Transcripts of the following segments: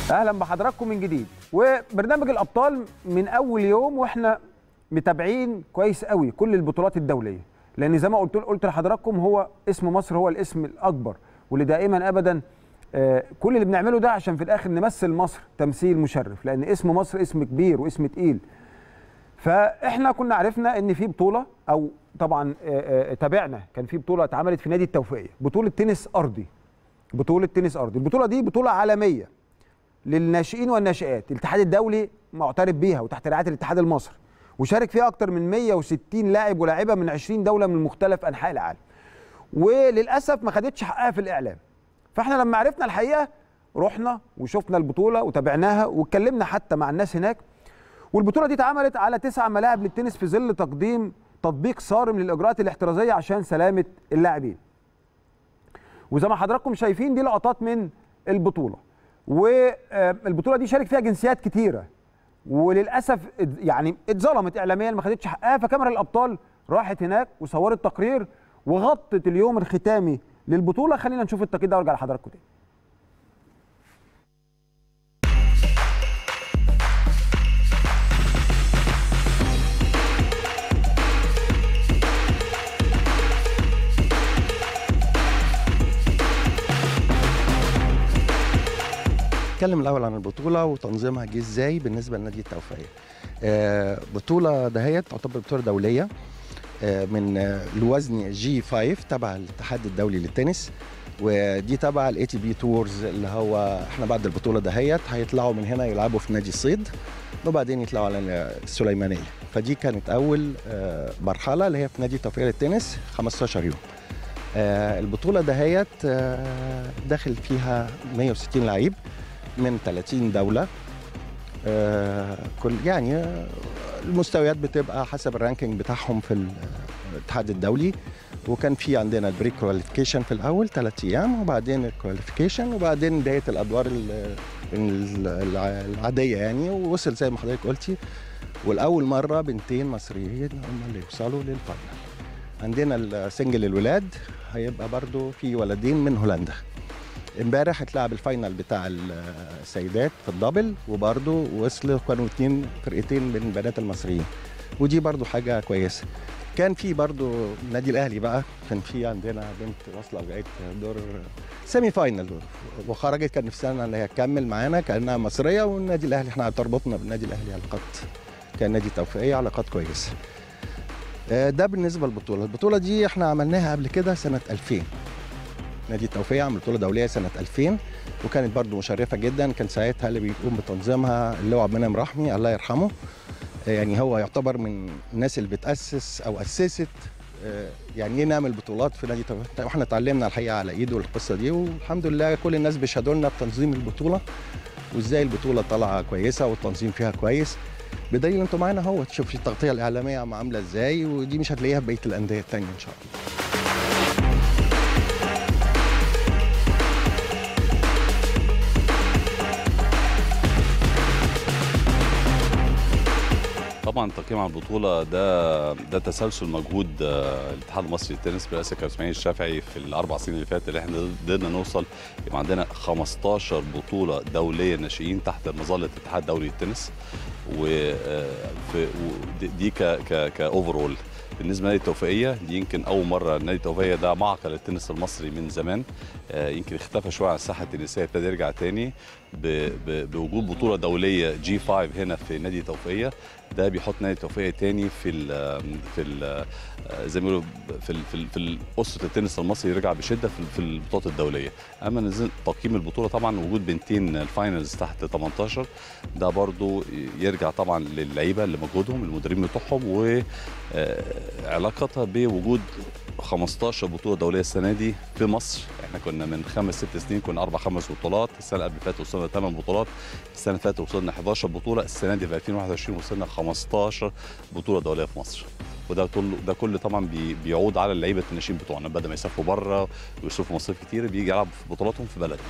اهلا بحضراتكم من جديد وبرنامج الابطال من اول يوم واحنا متابعين كويس قوي كل البطولات الدوليه لان زي ما قلت قلت لحضراتكم هو اسم مصر هو الاسم الاكبر واللي دائما ابدا آه، كل اللي بنعمله ده عشان في الاخر نمثل مصر تمثيل مشرف لان اسم مصر اسم كبير واسم تقيل فاحنا كنا عرفنا ان في بطوله او طبعا آه، آه، تابعنا كان في بطوله اتعملت في نادي التوفيقيه بطوله تنس ارضي بطوله تنس ارضي البطوله دي بطوله عالميه للناشئين والناشئات الاتحاد الدولي معترف بيها وتحت رعايه الاتحاد المصري وشارك فيها اكتر من 160 لاعب ولاعيبه من 20 دوله من مختلف انحاء العالم وللاسف ما خدتش حقها في الاعلام فاحنا لما عرفنا الحقيقه رحنا وشفنا البطوله وتابعناها واتكلمنا حتى مع الناس هناك والبطوله دي اتعملت على تسع ملاعب للتنس في ظل تقديم تطبيق صارم للاجراءات الاحترازيه عشان سلامه اللاعبين وزي ما حضراتكم شايفين دي لقطات من البطوله والبطوله دي شارك فيها جنسيات كتيره وللاسف ات- يعني اتظلمت اعلاميا ما خدتش حقها فكاميرا الابطال راحت هناك وصورت تقرير وغطت اليوم الختامي للبطوله خلينا نشوف التقرير ده وارجع لحضراتكم تاني نتكلم الاول عن البطوله وتنظيمها جه ازاي بالنسبه لنادي التوفيقيه آه، بطوله دهيت تعتبر بطوله دوليه آه، من آه، الوزن جي 5 تبع الاتحاد الدولي للتنس ودي تبع الاي تي بي تورز اللي هو احنا بعد البطوله دهيت هيطلعوا من هنا يلعبوا في نادي الصيد وبعدين يطلعوا على السليمانيه فدي كانت اول آه، مرحله اللي هي في نادي التوفيقيه للتنس 15 يوم آه، البطوله دهيت آه، داخل فيها 160 لعيب من 30 دولة آه، كل يعني آه، المستويات بتبقى حسب الرانكينج بتاعهم في الاتحاد الدولي وكان في عندنا البري كواليفيكيشن في الاول ثلاث ايام وبعدين الكواليفيكيشن وبعدين بدايه الادوار ال- ال- الع- العاديه يعني ووصل زي ما حضرتك قلتي والاول مره بنتين مصريين هم اللي يوصلوا للفاينل عندنا السنجل الولاد هيبقى برضو في ولدين من هولندا امبارح اتلعب الفاينل بتاع السيدات في الدبل وبرضه وصلوا كانوا اتنين فرقتين من البنات المصريين ودي برضه حاجه كويسه كان في برضه النادي الاهلي بقى كان في عندنا بنت واصله لغايه دور سيمي فاينل وخرجت كان نفسنا ان هي تكمل معانا كانها مصريه والنادي الاهلي احنا تربطنا بالنادي الاهلي علاقات كان نادي توفيقيه علاقات كويسه آه، ده بالنسبه للبطوله البطوله دي احنا عملناها قبل كده سنه 2000 نادي التوفيق عمل بطوله دوليه سنه 2000 وكانت برضو مشرفه جدا كان ساعتها اللي بيقوم بتنظيمها اللواء عبد المنعم رحمي الله يرحمه آه، يعني هو يعتبر من الناس اللي بتاسس او اسست آه، يعني ايه نعمل بطولات في نادي التوفيق واحنا اتعلمنا الحقيقه على ايده القصه دي والحمد لله كل الناس بيشهدوا لنا بتنظيم البطوله وازاي البطوله طالعه كويسه والتنظيم فيها كويس بدليل انتوا معانا اهو تشوف التغطيه الاعلاميه عم عامله ازاي ودي مش هتلاقيها في بقيه الانديه الثانيه ان شاء الله طبعا تقييم على البطوله ده ده تسلسل مجهود آه، الاتحاد المصري للتنس برئاسه كابتن اسماعيل الشافعي في الاربع سنين اللي فاتت اللي احنا قدرنا نوصل يبقى عندنا 15 بطوله دوليه ناشئين تحت مظله الاتحاد الدولي للتنس و آه، في- ودي- دي ك ك كاوفرول بالنسبه لنادي التوفيقيه دي يمكن اول مره نادي التوفيقيه ده معقل التنس المصري من زمان آه، يمكن اختفى شويه على الساحه التنسيه ابتدى يرجع تاني ب- ب- بوجود بطوله دوليه جي 5 هنا في نادي التوفيقيه ده بيحط نادي التوفيقيه تاني في ال في ال زي ما بيقولوا في ال في, ال في اسره التنس المصري يرجع بشده في, في البطولات الدوليه اما نزل تقييم البطوله طبعا وجود بنتين الفاينلز تحت 18 ده برضو يرجع طبعا للعيبه لمجهودهم المدربين بتوعهم وعلاقتها بوجود 15 بطوله دوليه السنه دي في مصر احنا كنا من خمس ست سنين كنا اربع خمس بطولات السنه اللي فاتت وصلنا ثمان بطولات السنه اللي فاتت وصلنا 11 بطوله السنه دي في 2021 وصلنا 15 بطوله دوليه في مصر وده كله ده كله طبعا بي بيعود على اللعيبه الناشئين بتوعنا بدل ما يسافروا بره ويصرفوا مصاريف كتير بيجي يلعبوا في بطولاتهم في بلد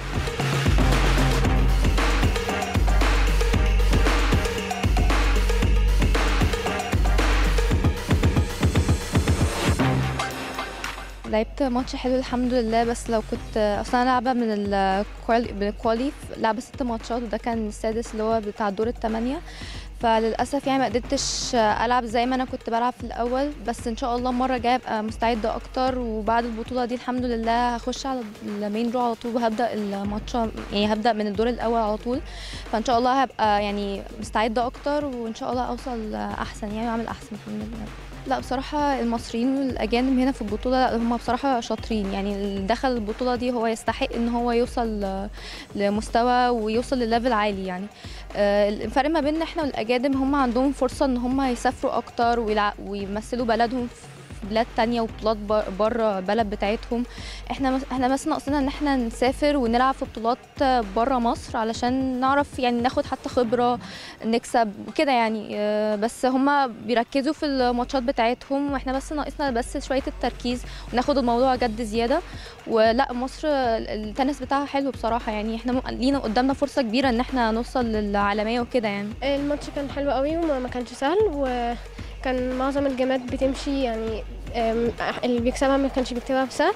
لعبت ماتش حلو الحمد لله بس لو كنت اصلا انا لعبه من الكوالي بالكوالي لعبه ست ماتشات وده كان السادس اللي هو بتاع دور الثمانيه فللاسف يعني ما قدرتش العب زي ما انا كنت بلعب في الاول بس ان شاء الله المره الجايه ابقى مستعده اكتر وبعد البطوله دي الحمد لله هخش على المين درو على طول وهبدا الماتش يعني هبدا من الدور الاول على طول فان شاء الله هبقى يعني مستعده اكتر وان شاء الله اوصل احسن يعني واعمل احسن الحمد لله لا بصراحة المصريين والأجانب هنا في البطولة لا هم بصراحة شاطرين يعني اللي دخل البطولة دي هو يستحق إن هو يوصل لمستوى ويوصل لليفل عالي يعني الفرق ما بيننا احنا والأجانب هم عندهم فرصة إن هم يسافروا أكتر ويمثلوا بلدهم في بلاد تانية وبطولات بره البلد بتاعتهم احنا احنا بس ناقصنا ان احنا نسافر ونلعب في بطولات بره مصر علشان نعرف يعني ناخد حتى خبره نكسب كده يعني بس هما بيركزوا في الماتشات بتاعتهم واحنا بس ناقصنا بس شويه التركيز وناخد الموضوع جد زياده ولا مصر التنس بتاعها حلو بصراحه يعني احنا لينا قدامنا فرصه كبيره ان احنا نوصل للعالميه وكده يعني الماتش كان حلو قوي وما كانش سهل و كان معظم الجيمات بتمشي يعني اللي بيكسبها ما كانش بيكسبها بسهل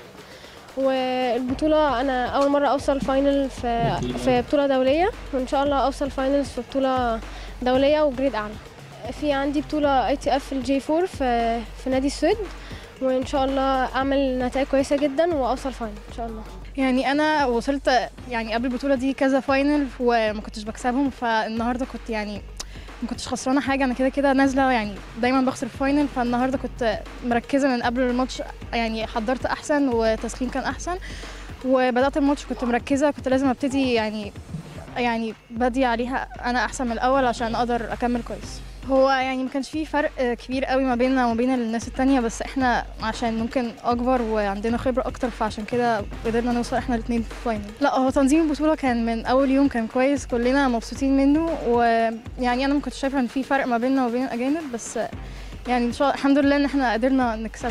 والبطولة أنا أول مرة أوصل فاينل في في بطولة دولية وإن شاء الله أوصل فاينلز في بطولة دولية وجريد أعلى في عندي بطولة اي تي اف الجي 4 في في نادي السويد وإن شاء الله أعمل نتائج كويسة جدا وأوصل فاينل إن شاء الله يعني انا وصلت يعني قبل البطوله دي كذا فاينل وما كنتش بكسبهم فالنهارده كنت يعني ما كنتش خسرانه حاجه انا كده كده نازله يعني دايما بخسر في فاينل فالنهارده كنت مركزه من قبل الماتش يعني حضرت احسن وتسخين كان احسن وبدات الماتش كنت مركزه كنت لازم ابتدي يعني يعني بادي عليها انا احسن من الاول عشان اقدر اكمل كويس هو يعني ما كانش فيه فرق كبير قوي ما بيننا وما بين الناس التانية بس احنا عشان ممكن اكبر وعندنا خبرة اكتر فعشان كده قدرنا نوصل احنا الاثنين في الفاينل لا هو تنظيم البطولة كان من اول يوم كان كويس كلنا مبسوطين منه ويعني انا ما كنتش شايفة ان في فرق ما بيننا وبين الاجانب بس يعني ان شاء الله الحمد لله ان احنا قدرنا نكسبها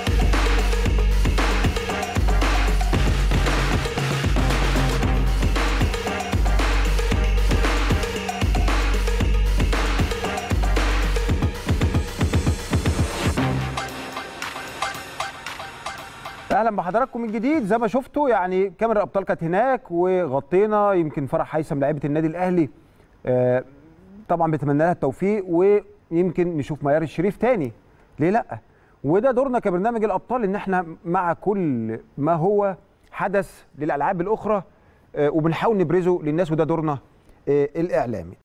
اهلا بحضراتكم من جديد زي ما شفتوا يعني كاميرا الابطال كانت هناك وغطينا يمكن فرح هيثم لعيبه النادي الاهلي آه طبعا بتمنى لها التوفيق ويمكن نشوف ميار الشريف تاني ليه لا وده دورنا كبرنامج الابطال ان احنا مع كل ما هو حدث للالعاب الاخرى آه وبنحاول نبرزه للناس وده دورنا آه الاعلامي